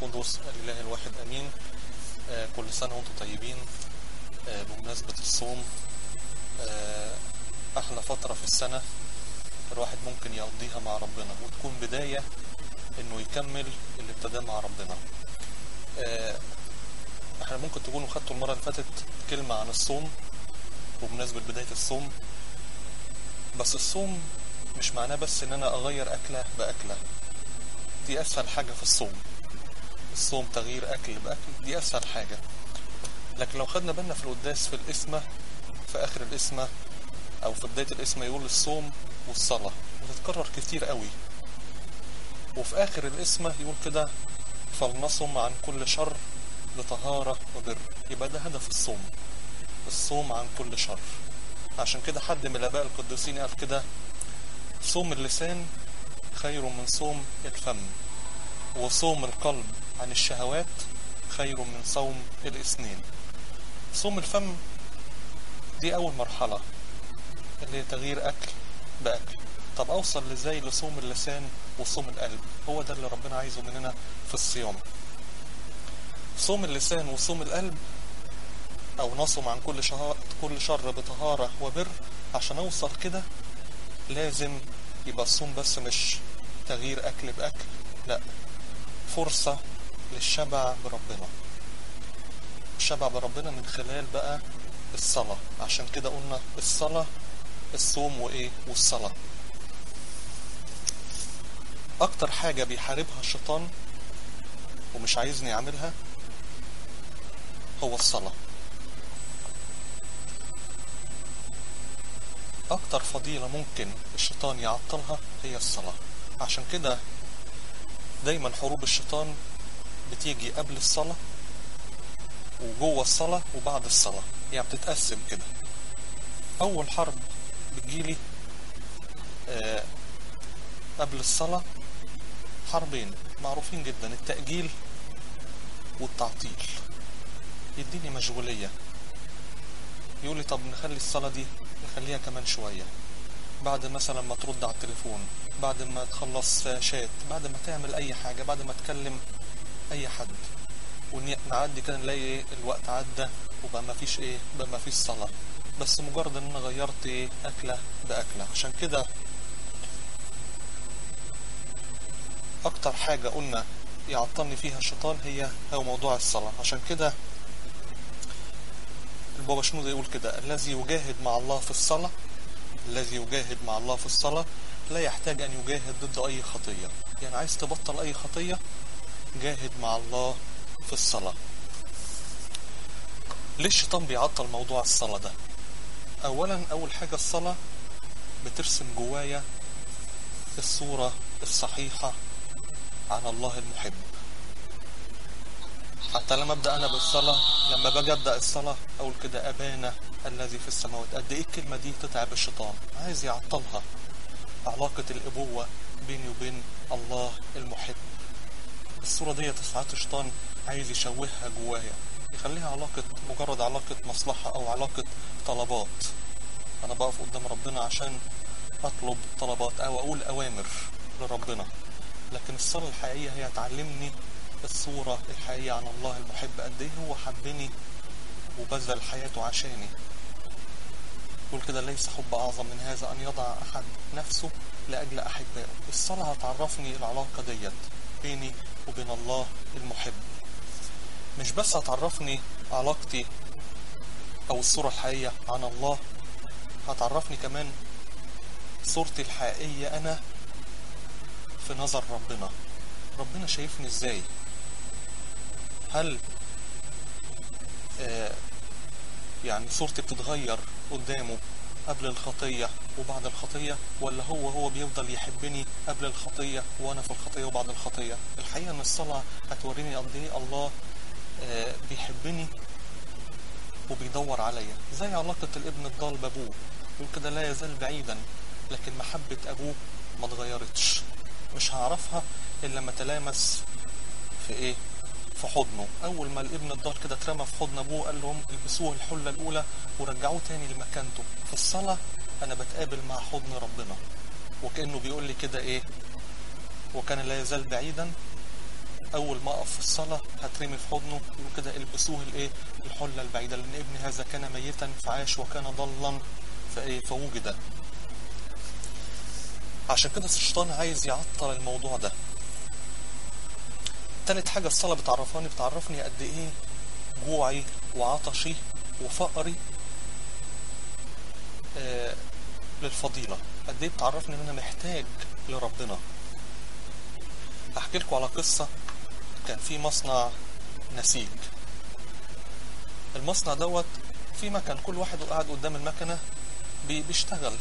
القدس الإله الواحد أمين آه، كل سنة وانتم طيبين آه، بمناسبة الصوم آه، أحلى فترة في السنة الواحد ممكن يقضيها مع ربنا وتكون بداية إنه يكمل اللي ابتداه مع ربنا آه، احنا ممكن تكونوا خدتوا المرة اللي فاتت كلمة عن الصوم وبمناسبة بداية الصوم بس الصوم مش معناه بس ان انا اغير اكلة باكلة دي اسهل حاجة في الصوم الصوم تغيير اكل باكل دي اسهل حاجة لكن لو خدنا بالنا في القداس في القسمة في اخر القسمة او في بداية القسمة يقول الصوم والصلاة وتتكرر كتير قوي وفي اخر القسمة يقول كده فلنصم عن كل شر لطهارة وبر يبقى ده هدف الصوم الصوم عن كل شر عشان كده حد من الآباء القديسين قال كده صوم اللسان خير من صوم الفم وصوم القلب عن الشهوات خير من صوم الاسنين صوم الفم دي أول مرحلة اللي هي تغيير أكل بأكل طب أوصل ازاي لصوم اللسان وصوم القلب هو ده اللي ربنا عايزه مننا في الصيام صوم اللسان وصوم القلب او نصم عن كل شهر كل شر بطهارة وبر عشان اوصل كده لازم يبقى الصوم بس مش تغيير اكل باكل لا فرصة للشبع بربنا الشبع بربنا من خلال بقى الصلاة عشان كده قلنا الصلاة الصوم وايه والصلاة اكتر حاجة بيحاربها الشيطان ومش عايزني اعملها هو الصلاة أكتر فضيلة ممكن الشيطان يعطلها هي الصلاة عشان كده دايما حروب الشيطان بتيجي قبل الصلاة وجوه الصلاة وبعد الصلاة يعني بتتقسم كده أول حرب بتجيلي آه قبل الصلاة حربين معروفين جدا التأجيل والتعطيل يديني مشغولية يقول لي طب نخلي الصلاة دي نخليها كمان شوية بعد مثلا ما ترد على التليفون بعد ما تخلص شات بعد ما تعمل اي حاجة بعد ما تكلم اي حد ونعدي كده نلاقي ايه الوقت عدى وبقى ما فيش ايه بقى ما فيش صلاة بس مجرد ان انا غيرت ايه اكلة باكلة عشان كده اكتر حاجة قلنا يعطلني فيها الشيطان هي هو موضوع الصلاة عشان كده البابا شنودة يقول كده الذي يجاهد مع الله في الصلاة الذي يجاهد مع الله في الصلاة لا يحتاج أن يجاهد ضد أي خطية يعني عايز تبطل أي خطية جاهد مع الله في الصلاة ليه الشيطان بيعطل موضوع الصلاة ده أولا أول حاجة الصلاة بترسم جوايا الصورة الصحيحة عن الله المحب حتى لما ابدا انا بالصلاه لما باجي ابدا الصلاه اقول كده ابانا الذي في السماوات قد ايه الكلمه دي تتعب الشيطان عايز يعطلها علاقه الابوه بيني وبين الله المحب الصوره دي ساعات الشيطان عايز يشوهها جوايا يخليها علاقه مجرد علاقه مصلحه او علاقه طلبات انا بقف قدام ربنا عشان اطلب طلبات او اقول اوامر لربنا لكن الصلاه الحقيقيه هي تعلمني الصورة الحقيقية عن الله المحب قد ايه هو حبني وبذل حياته عشاني يقول كده ليس حب أعظم من هذا أن يضع أحد نفسه لأجل أحبائه الصلاة هتعرفني العلاقة ديت بيني وبين الله المحب مش بس هتعرفني علاقتي أو الصورة الحقيقية عن الله هتعرفني كمان صورتي الحقيقية أنا في نظر ربنا ربنا شايفني ازاي هل آه يعني صورتي بتتغير قدامه قبل الخطية وبعد الخطية ولا هو هو بيفضل يحبني قبل الخطية وانا في الخطية وبعد الخطية الحقيقة ان الصلاة هتوريني قد ايه الله آه بيحبني وبيدور عليا زي علاقة الابن الضال بابوه يقول كده لا يزال بعيدا لكن محبة ابوه ما اتغيرتش مش هعرفها الا لما تلامس في ايه في حضنه اول ما الابن الضال كده اترمى في حضن ابوه قال لهم البسوه الحله الاولى ورجعوه تاني لمكانته في الصلاه انا بتقابل مع حضن ربنا وكانه بيقول لي كده ايه وكان لا يزال بعيدا اول ما اقف في الصلاه هترمي في حضنه يقول كده البسوه الايه الحله البعيده لان ابن هذا كان ميتا فعاش وكان ضلا فايه فوجد عشان كده الشيطان عايز يعطل الموضوع ده تالت حاجة الصلاة بتعرفاني بتعرفني قد ايه جوعي وعطشي وفقري آه للفضيلة قد ايه بتعرفني ان انا محتاج لربنا هحكي لكم على قصة كان في مصنع نسيج المصنع دوت في مكان كل واحد قاعد قدام المكنة بي- بيشتغل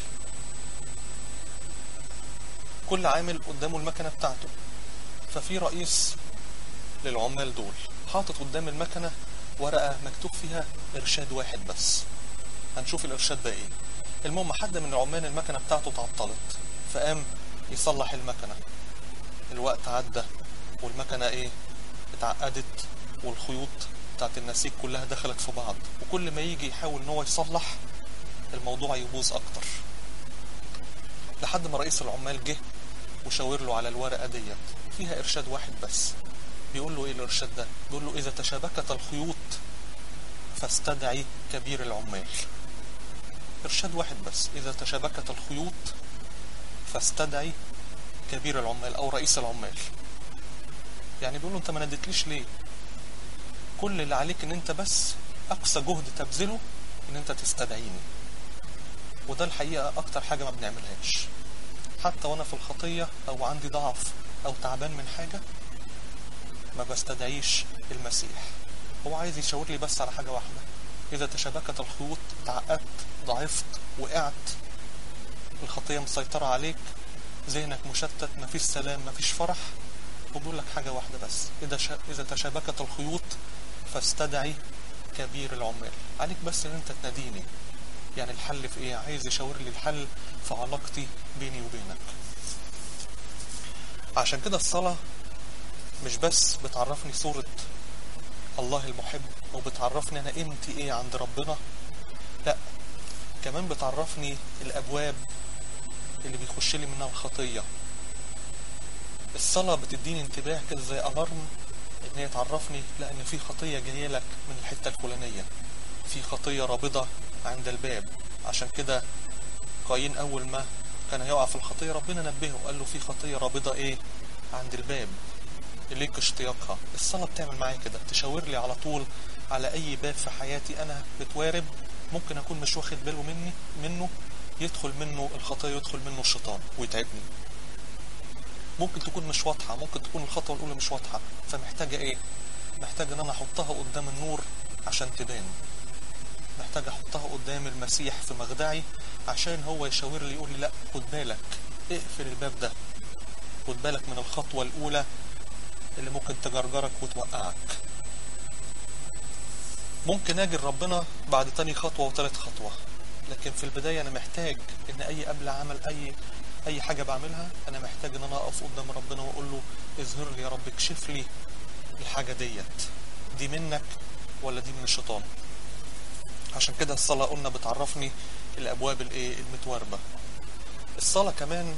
كل عامل قدامه المكنة بتاعته ففي رئيس للعمال دول حاطط قدام المكنة ورقة مكتوب فيها إرشاد واحد بس هنشوف الإرشاد ده إيه المهم حد من العمال المكنة بتاعته تعطلت فقام يصلح المكنة الوقت عدى والمكنة إيه اتعقدت والخيوط بتاعت النسيج كلها دخلت في بعض وكل ما يجي يحاول ان هو يصلح الموضوع يبوظ اكتر لحد ما رئيس العمال جه وشاور له على الورقة ديت فيها إرشاد واحد بس بيقول له إيه الإرشاد ده؟ بيقول له إذا تشابكت الخيوط فاستدعي كبير العمال إرشاد واحد بس إذا تشابكت الخيوط فاستدعي كبير العمال أو رئيس العمال يعني بيقول له أنت ما ناديتليش ليه؟ كل اللي عليك إن أنت بس أقصى جهد تبذله إن أنت تستدعيني وده الحقيقة أكتر حاجة ما بنعملهاش حتى وأنا في الخطية أو عندي ضعف أو تعبان من حاجة ما بستدعيش المسيح هو عايز يشاور لي بس على حاجة واحدة إذا تشابكت الخيوط تعقدت ضعفت وقعت الخطية مسيطرة عليك ذهنك مشتت مفيش سلام مفيش فرح وبيقول لك حاجة واحدة بس إذا شا... إذا تشابكت الخيوط فاستدعي كبير العمال عليك بس إن أنت تناديني يعني الحل في إيه عايز يشاور لي الحل في علاقتي بيني وبينك عشان كده الصلاة مش بس بتعرفني صورة الله المحب وبتعرفني أنا قيمتي إيه عند ربنا لا كمان بتعرفني الأبواب اللي بيخش لي منها الخطية الصلاة بتديني انتباه كده زي ألارم إن هي تعرفني لا إن في خطية جاية لك من الحتة الفلانية في خطية رابضة عند الباب عشان كده قايين أول ما كان هيقع في الخطية ربنا نبهه قال له في خطية رابضة إيه عند الباب إليك اشتياقها الصلاة بتعمل معايا كده تشاور لي على طول على أي باب في حياتي أنا بتوارب ممكن أكون مش واخد باله مني منه يدخل منه الخطية يدخل منه الشيطان ويتعبني ممكن تكون مش واضحة ممكن تكون الخطوة الأولى مش واضحة فمحتاجة إيه محتاجة إن أنا أحطها قدام النور عشان تبان محتاج أحطها قدام المسيح في مخدعي عشان هو يشاور لي يقول لي لا خد بالك اقفل الباب ده خد بالك من الخطوة الأولى اللي ممكن تجرجرك وتوقعك ممكن اجي ربنا بعد تاني خطوة وتالت خطوة لكن في البداية انا محتاج ان اي قبل عمل اي اي حاجة بعملها انا محتاج ان انا اقف قدام ربنا واقول له اظهر لي يا رب اكشف لي الحاجة ديت دي منك ولا دي من الشيطان عشان كده الصلاة قلنا بتعرفني الابواب الايه المتواربة الصلاة كمان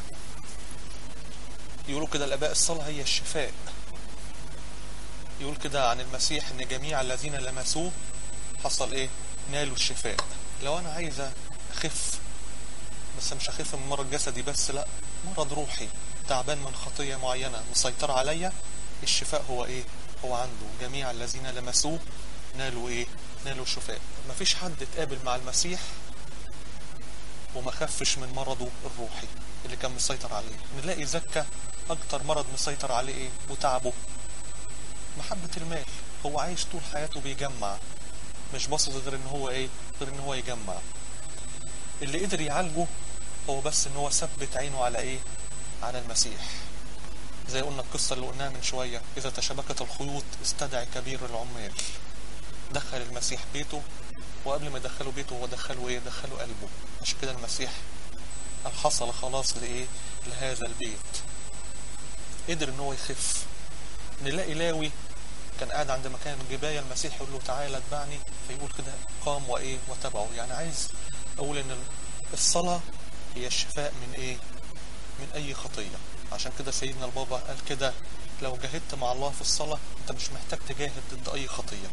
يقولوا كده الاباء الصلاة هي الشفاء يقول كده عن المسيح ان جميع الذين لمسوه حصل ايه نالوا الشفاء لو انا عايز اخف بس مش هخف من مرض جسدي بس لا مرض روحي تعبان من خطية معينة مسيطرة عليا الشفاء هو ايه هو عنده جميع الذين لمسوه نالوا ايه نالوا شفاء مفيش حد اتقابل مع المسيح وما خفش من مرضه الروحي اللي كان مسيطر عليه نلاقي زكا اكتر مرض مسيطر عليه ايه وتعبه محبة المال هو عايش طول حياته بيجمع مش باصص غير ان هو ايه غير ان هو يجمع اللي قدر يعالجه هو بس ان هو ثبت عينه على ايه على المسيح زي قلنا القصة اللي قلناها من شوية إذا تشابكت الخيوط استدعي كبير العمال دخل المسيح بيته وقبل ما يدخله بيته هو دخله ايه دخله قلبه عشان كده المسيح قال حصل خلاص لايه لهذا البيت قدر ان هو يخف نلاقي لاوي كان قاعد عند مكان جباية المسيح يقول له تعالى اتبعني فيقول كده قام وايه وتبعه يعني عايز اقول ان الصلاة هي الشفاء من ايه من اي خطية عشان كده سيدنا البابا قال كده لو جاهدت مع الله في الصلاة انت مش محتاج تجاهد ضد اي خطية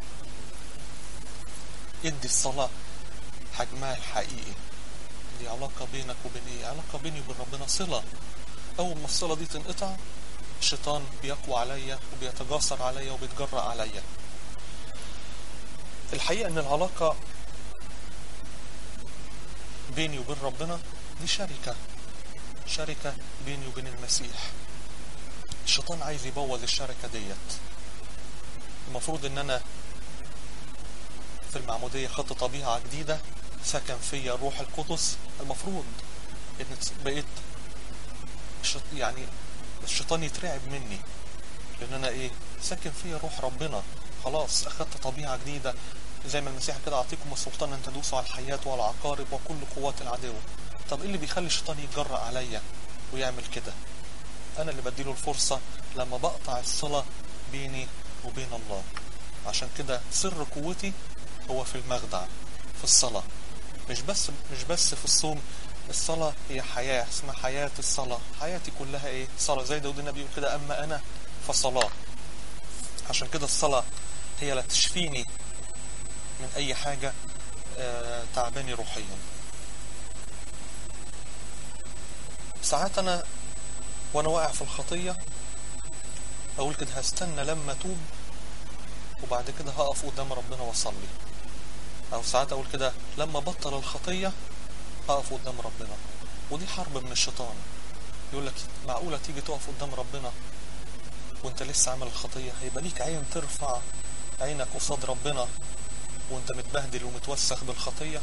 ادي الصلاة حجمها الحقيقي دي علاقة بينك وبين ايه علاقة بيني وبين ربنا صلة اول ما الصلة دي تنقطع الشيطان بيقوى عليا وبيتجاسر عليا وبيتجرأ عليا الحقيقة ان العلاقة بيني وبين ربنا دي شركة شركة بيني وبين المسيح الشيطان عايز يبوظ الشركة ديت المفروض ان انا في المعمودية خدت طبيعة جديدة سكن فيا الروح القدس المفروض ان بقيت يعني الشيطان يترعب مني لان انا ايه ساكن فيا روح ربنا خلاص اخدت طبيعة جديدة زي ما المسيح كده اعطيكم السلطان ان تدوسوا على الحياة والعقارب وكل قوات العدو طب ايه اللي بيخلي الشيطان يتجرأ عليا ويعمل كده انا اللي بديله الفرصة لما بقطع الصلة بيني وبين الله عشان كده سر قوتي هو في المخدع في الصلاة مش بس مش بس في الصوم الصلاة هي حياة اسمها حياة الصلاة حياتي كلها ايه صلاة زي داود النبي يقول كده اما انا فصلاة عشان كده الصلاة هي لا تشفيني من اي حاجة آه تعباني روحيا ساعات انا وانا واقع في الخطية اقول كده هستنى لما اتوب وبعد كده هقف قدام ربنا واصلي او ساعات اقول كده لما بطل الخطية هقف قدام ربنا ودي حرب من الشيطان يقول لك معقولة تيجي تقف قدام ربنا وانت لسه عامل الخطية هيبقى ليك عين ترفع عينك قصاد ربنا وانت متبهدل ومتوسخ بالخطية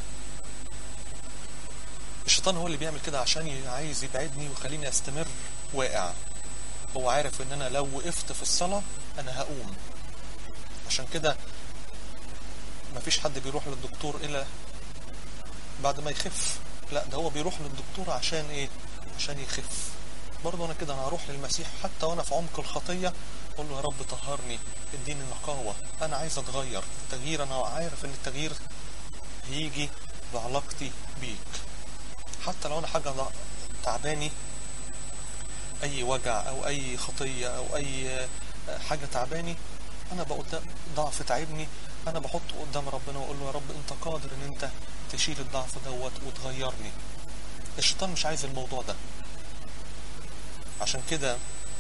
الشيطان هو اللي بيعمل كده عشان عايز يبعدني ويخليني استمر واقع هو عارف ان انا لو وقفت في الصلاة انا هقوم عشان كده مفيش حد بيروح للدكتور الا بعد ما يخف لا ده هو بيروح للدكتور عشان ايه عشان يخف برضه انا كده انا هروح للمسيح حتى وانا في عمق الخطيه اقول له يا رب طهرني اديني نقاوه انا عايز اتغير التغيير انا عارف ان التغيير هيجي بعلاقتي بيك حتى لو انا حاجه تعباني اي وجع او اي خطيه او اي حاجه تعباني انا بقول ضعف تعبني انا بحطه قدام ربنا واقول له يا رب انت قادر ان انت تشيل الضعف دوت وتغيرني الشيطان مش عايز الموضوع ده عشان كده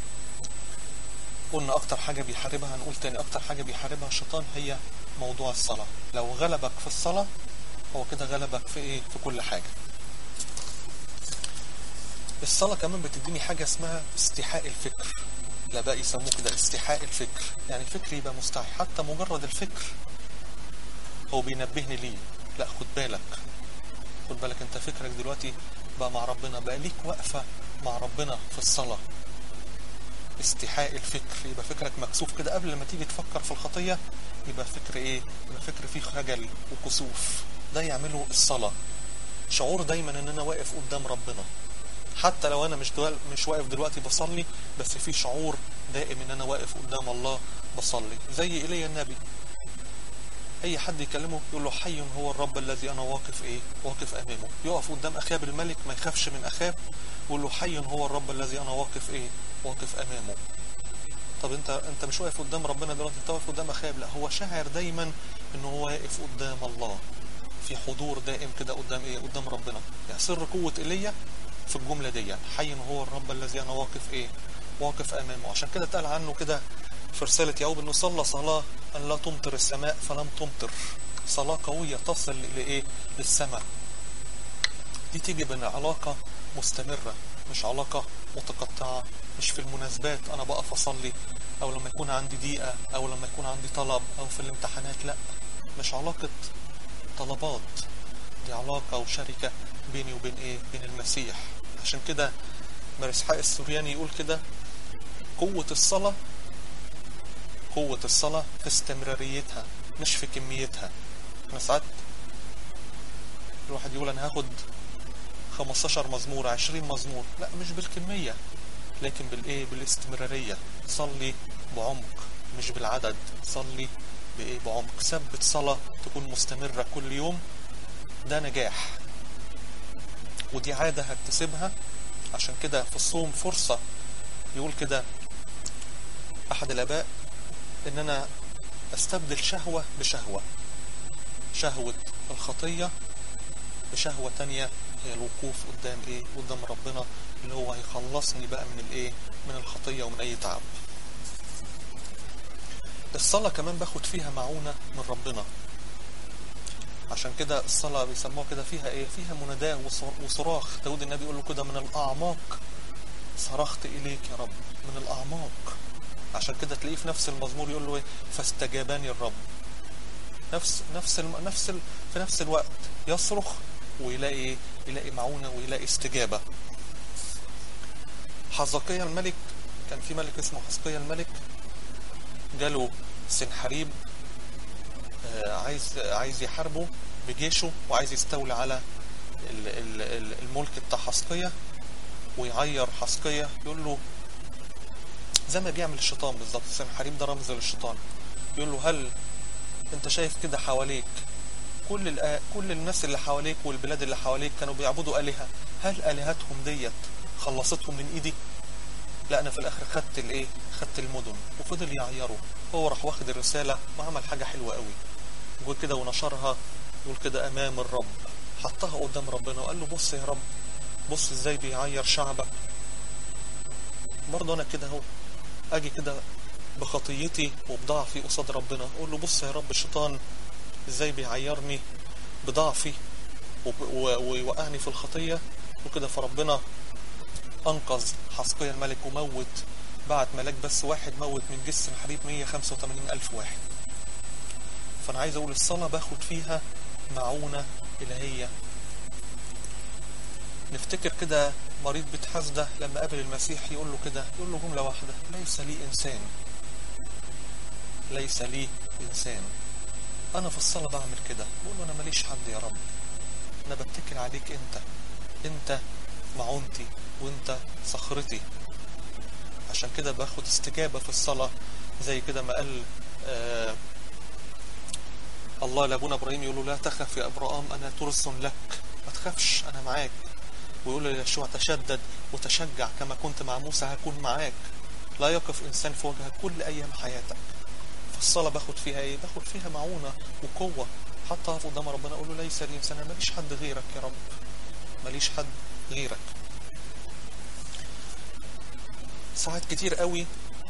قلنا اكتر حاجة بيحاربها هنقول تاني اكتر حاجة بيحاربها الشيطان هي موضوع الصلاة لو غلبك في الصلاة هو كده غلبك في ايه في كل حاجة الصلاة كمان بتديني حاجة اسمها استيحاء الفكر لا بقى يسموه كده استيحاء الفكر يعني فكري يبقى مستحي حتى مجرد الفكر هو بينبهني ليه لا خد بالك خد بالك انت فكرك دلوقتي بقى مع ربنا بقى ليك وقفة مع ربنا في الصلاة استيحاء الفكر يبقى فكرك مكسوف كده قبل ما تيجي تفكر في الخطية يبقى فكر ايه يبقى فكر فيه خجل وكسوف ده يعمله الصلاة شعور دايما ان انا واقف قدام ربنا حتى لو انا مش دول مش واقف دلوقتي بصلي بس في شعور دائم ان انا واقف قدام الله بصلي زي ايليا النبي اي حد يكلمه يقول له حي هو الرب الذي انا واقف ايه واقف امامه يقف قدام اخاب الملك ما يخافش من اخاب يقول له حي هو الرب الذي انا واقف ايه واقف امامه طب انت انت مش واقف قدام ربنا دلوقتي انت واقف قدام اخاب لا هو شاعر دايما انه هو واقف قدام الله في حضور دائم كده قدام ايه قدام ربنا يعني سر قوه ايليا في الجمله دي حي هو الرب الذي انا واقف ايه واقف امامه عشان كده اتقال عنه كده في رسالة يعقوب انه صلى صلاة ان لا تمطر السماء فلم تمطر صلاة قوية تصل لايه للسماء دي تيجي بين علاقة مستمرة مش علاقة متقطعة مش في المناسبات انا بقف اصلي او لما يكون عندي ضيقة او لما يكون عندي طلب او في الامتحانات لا مش علاقة طلبات دي علاقة وشركة بيني وبين ايه بين المسيح عشان كده مرسحاق السورياني يقول كده قوة الصلاة قوة الصلاة في استمراريتها مش في كميتها احنا ساعات الواحد يقول انا هاخد 15 مزمور 20 مزمور لا مش بالكمية لكن بالايه بالاستمرارية صلي بعمق مش بالعدد صلي بايه بعمق ثبت صلاة تكون مستمرة كل يوم ده نجاح ودي عادة هكتسبها عشان كده في الصوم فرصة يقول كده احد الاباء ان انا استبدل شهوة بشهوة شهوة الخطية بشهوة تانية هي الوقوف قدام ايه قدام ربنا اللي هو هيخلصني بقى من الايه من الخطية ومن اي تعب الصلاة كمان باخد فيها معونة من ربنا عشان كده الصلاة بيسموها كده فيها ايه فيها مناداة وصراخ داود النبي يقول له كده من الأعماق صرخت إليك يا رب من الأعماق عشان كده تلاقيه في نفس المزمور يقول له ايه فاستجابني الرب نفس نفس الم... نفس ال... في نفس الوقت يصرخ ويلاقي ايه يلاقي معونة ويلاقي استجابة حزقية الملك كان في ملك اسمه حزقية الملك جاله سنحريب عايز عايز يحاربه بجيشه وعايز يستولي على الملك بتاع حسقية ويعير حسقية يقول له زي ما بيعمل الشيطان بالظبط سنحريب ده رمز للشيطان يقول له هل انت شايف كده حواليك كل الأ... كل الناس اللي حواليك والبلاد اللي حواليك كانوا بيعبدوا آلهة هل آلهتهم ديت خلصتهم من ايدي لا انا في الاخر خدت الايه خدت المدن وفضل يعيره هو راح واخد الرسالة وعمل حاجة حلوة قوي يقول كده ونشرها يقول كده امام الرب حطها قدام ربنا وقال له بص يا رب بص ازاي بيعير شعبك برضه انا كده اهو اجي كده بخطيتي وبضعفي قصاد ربنا اقول له بص يا رب الشيطان ازاي بيعيرني بضعفي ويوقعني في الخطية وكده فربنا انقذ حسقية الملك وموت بعت ملاك بس واحد موت من جس الحريب 185 ألف واحد فأنا عايز أقول الصلاة باخد فيها معونة إلهية نفتكر كده مريض بيت حسدة لما قابل المسيح يقول له كده يقول له جملة واحدة ليس لي إنسان ليس لي إنسان أنا في الصلاة بعمل كده بقول له أنا ماليش حد يا رب أنا بتكل عليك أنت أنت معونتي وأنت صخرتي عشان كده باخد استجابة في الصلاة زي كده ما قال آه الله لابونا ابراهيم يقول له لا تخف يا ابراهام انا ترس لك ما تخافش انا معاك ويقول ليشوع تشدد وتشجع كما كنت مع موسى هكون معاك لا يقف انسان في وجهك كل ايام حياتك فالصلاة باخد فيها ايه باخد فيها معونة وقوة حتى اقف قدام ربنا اقول له ليس لي انسان انا ماليش حد غيرك يا رب ماليش حد غيرك ساعات كتير قوي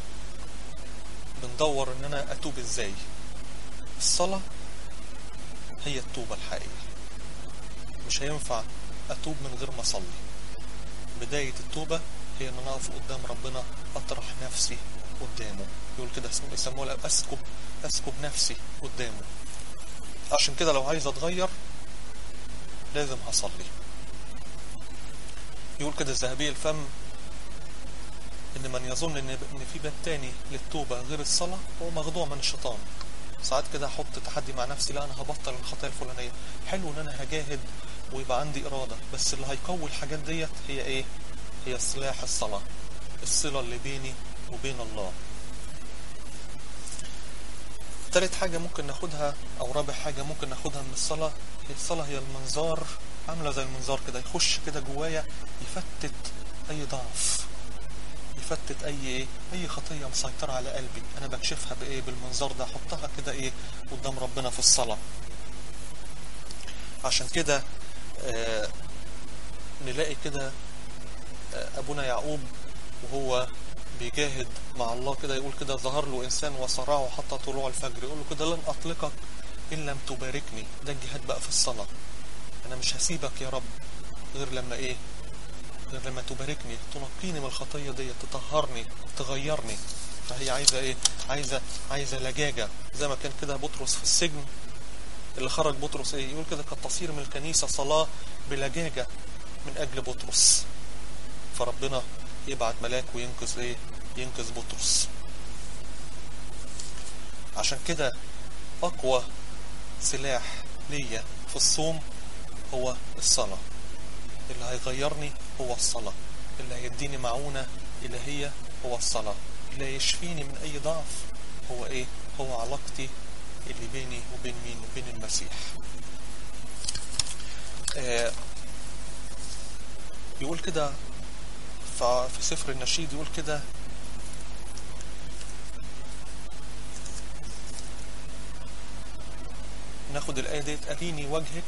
بندور ان انا اتوب ازاي الصلاة هي التوبة الحقيقية مش هينفع اتوب من غير ما اصلي بداية التوبة هي ان انا اقف قدام ربنا اطرح نفسي قدامه يقول كده يسموها اسكب اسكب نفسي قدامه عشان كده لو عايز اتغير لازم هصلي يقول كده الذهبي الفم ان من يظن ان ان في باب تاني للتوبه غير الصلاه هو مخدوع من الشيطان ساعات كده احط تحدي مع نفسي لا انا هبطل الخطايا الفلانيه حلو ان انا هجاهد ويبقى عندي اراده بس اللي هيقوي الحاجات ديت هي ايه هي سلاح الصلاه الصله اللي بيني وبين الله تالت حاجة ممكن ناخدها أو رابع حاجة ممكن ناخدها من الصلاة هي الصلاة هي المنظار عاملة زي المنظار كده يخش كده جوايا يفتت أي ضعف يفتت أي إيه أي خطية مسيطرة على قلبي أنا بكشفها بإيه بالمنظار ده أحطها كده إيه قدام ربنا في الصلاة عشان كده آه نلاقي كده آه أبونا يعقوب وهو بيجاهد مع الله كده يقول كده ظهر له إنسان وصرعه حتى طلوع الفجر يقول له كده لن أطلقك إن لم تباركني ده الجهاد بقى في الصلاة أنا مش هسيبك يا رب غير لما إيه غير لما تباركني تنقيني من الخطية دي تطهرني تغيرني فهي عايزة إيه عايزة عايزة لجاجة زي ما كان كده بطرس في السجن اللي خرج بطرس إيه يقول كده قد تصير من الكنيسة صلاة بلجاجة من أجل بطرس فربنا يبعت ملاك وينقذ ايه ينقذ بطرس عشان كده اقوى سلاح ليا في الصوم هو الصلاة اللي هيغيرني هو الصلاة اللي هيديني معونة إلهية هو الصلاة اللي هيشفيني من أي ضعف هو إيه هو علاقتي اللي بيني وبين مين وبين المسيح آه يقول كده في سفر النشيد يقول كده ناخد الآية ديت أريني وجهك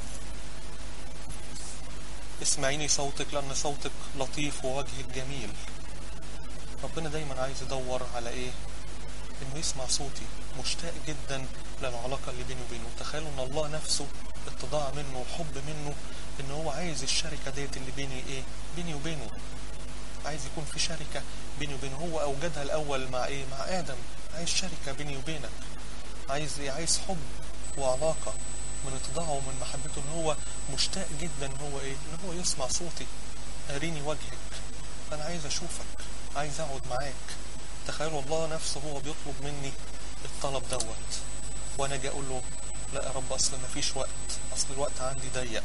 اسمعيني صوتك لأن صوتك لطيف ووجهك جميل ربنا دايما عايز يدور على ايه انه يسمع صوتي مشتاق جدا للعلاقة اللي بيني وبينه تخيلوا ان الله نفسه اتضاع منه وحب منه ان هو عايز الشركة ديت اللي بيني ايه بيني وبينه عايز يكون في شركة بيني وبينه هو اوجدها الاول مع ايه مع ادم عايز شركة بيني وبينك عايز ايه عايز حب وعلاقة من اتضاعه ومن محبته ان هو مشتاق جدا ان هو ايه ان هو يسمع صوتي اريني وجهك انا عايز اشوفك عايز اقعد معاك تخيلوا الله نفسه هو بيطلب مني الطلب دوت وانا اجي اقول له لا يا رب اصل مفيش وقت اصل الوقت عندي ضيق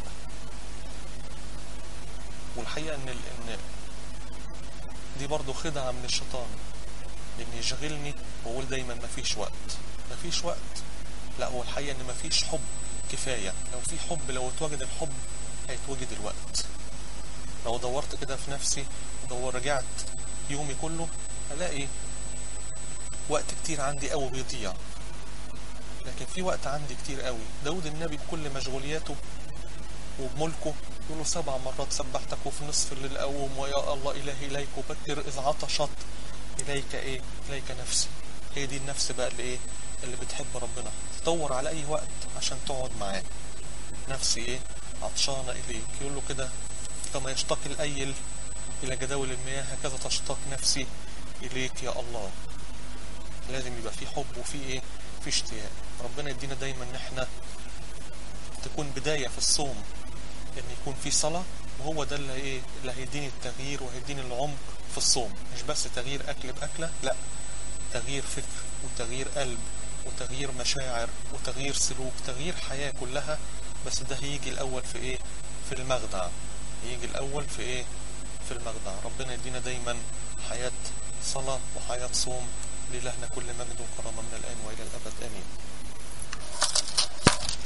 والحقيقه ان ال- ان دي برضو خدعه من الشيطان ان يشغلني واقول دايما مفيش وقت مفيش وقت لا هو الحقيقه ان مفيش حب كفايه لو في حب لو اتوجد الحب هيتوجد الوقت لو دورت كده في نفسي ودور رجعت يومي كله هلاقي وقت كتير عندي قوي بيضيع لكن في وقت عندي كتير قوي داود النبي بكل مشغولياته وبملكه يقول له سبع مرات سبحتك وفي نصف الليل أقوم ويا الله إلهي إليك أبكر إذ عطشت إليك إيه إليك نفسي هي دي النفس بقى اللي إيه اللي بتحب ربنا تدور على أي وقت عشان تقعد معاه نفسي إيه عطشانة إليك يقول له كده كما يشتاق الأيل إلى جداول المياه هكذا تشتاق نفسي إليك يا الله لازم يبقى في حب وفي إيه في اشتياق ربنا يدينا دايما إن إحنا تكون بداية في الصوم إن يكون في صلاة وهو ده اللي إيه اللي هيديني التغيير وهيديني العمق في الصوم مش بس تغيير أكل بأكلة لا تغيير فكر وتغيير قلب وتغيير مشاعر وتغيير سلوك تغيير حياة كلها بس ده هيجي الأول في إيه في المخدع يجي الأول في إيه في المخدع ربنا يدينا دايما حياة صلاة وحياة صوم لإلهنا كل مجد وكرامة من الآن وإلى الأبد آمين